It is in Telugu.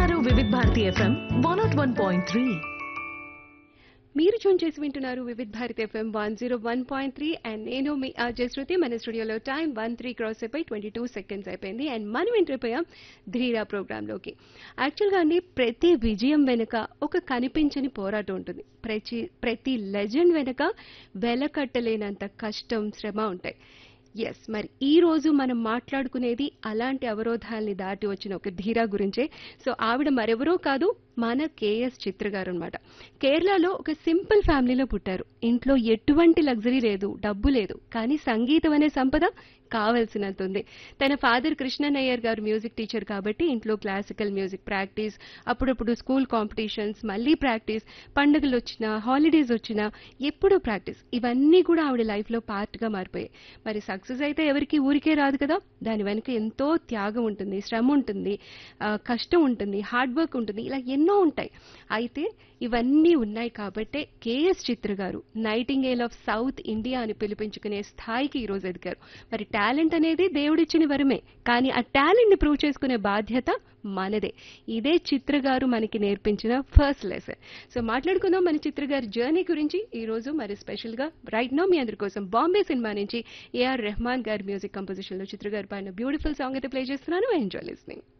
వింటున్నారు Vividh Bharati FM one naught one point three మీరు చూన్ చేసి వింటున్నారు Vividh Bharat FM one zero one point three and నేను మీ ఆర్జే శృతి మన స్టూడియోలో టైం వన్ త్రీ క్రాస్ అయిపోయి ట్వంటీ టూ సెకండ్స్ అయిపోయింది అండ్ మనం ఎంటర్ అయిపోయాం ధీరా ప్రోగ్రాంలోకి యాక్చువల్గా అండి ప్రతి విజయం వెనుక ఒక కనిపించని పోరాటం ఉంటుంది ప్రతి ప్రతి లెజెండ్ వెనుక వెలకట్టలేనంత కష్టం శ్రమ ఉంటాయి ఎస్ మరి ఈ రోజు మనం మాట్లాడుకునేది అలాంటి అవరోధాల్ని దాటి వచ్చిన ఒక ధీరా గురించే సో ఆవిడ మరెవరో కాదు మన కేఎస్ చిత్ర గారు అనమాట కేరళలో ఒక సింపుల్ ఫ్యామిలీలో పుట్టారు ఇంట్లో ఎటువంటి లగ్జరీ లేదు డబ్బు లేదు కానీ సంగీతం అనే సంపద కావలసినంత ఉంది తన ఫాదర్ కృష్ణనయ్యర్ గారు మ్యూజిక్ టీచర్ కాబట్టి ఇంట్లో క్లాసికల్ మ్యూజిక్ ప్రాక్టీస్ అప్పుడప్పుడు స్కూల్ కాంపిటీషన్స్ మళ్ళీ ప్రాక్టీస్ పండుగలు వచ్చినా హాలిడేస్ వచ్చినా ఎప్పుడూ ప్రాక్టీస్ ఇవన్నీ కూడా ఆవిడ లైఫ్లో పార్ట్గా మారిపోయాయి మరి సక్సెస్ అయితే ఎవరికి ఊరికే రాదు కదా దాని వెనుక ఎంతో త్యాగం ఉంటుంది శ్రమ ఉంటుంది ఆ, కష్టం ఉంటుంది హార్డ్ వర్క్ ఉంటుంది ఇలా ఎన్నో ఉంటాయి అయితే ఇవన్నీ ఉన్నాయి కాబట్టే కేఎస్ చిత్ర గారు నైటింగేల్ ఆఫ్ సౌత్ ఇండియా అని పిలిపించుకునే స్థాయికి ఈ రోజు ఎదిగారు మరి టాలెంట్ అనేది దేవుడిచ్చిన వరమే కానీ ఆ టాలెంట్ ని ప్రూవ్ చేసుకునే బాధ్యత మనదే ఇదే చిత్ర గారు మనకి నేర్పించిన ఫస్ట్ లెసన్ సో మాట్లాడుకుందాం మన చిత్ర గారి జర్నీ గురించి ఈ రోజు మరి స్పెషల్ గా రైట్ నో మీ అందరి కోసం బాంబే సినిమా నుంచి ఏఆర్ రెహమాన్ గారి మ్యూజిక్ కంపోజిషన్ లో చిత్ర గారు పైన బ్యూటిఫుల్ సాంగ్ అయితే ప్లే చేస్తున్నాను ఎంజాయ్ లిస్నింగ్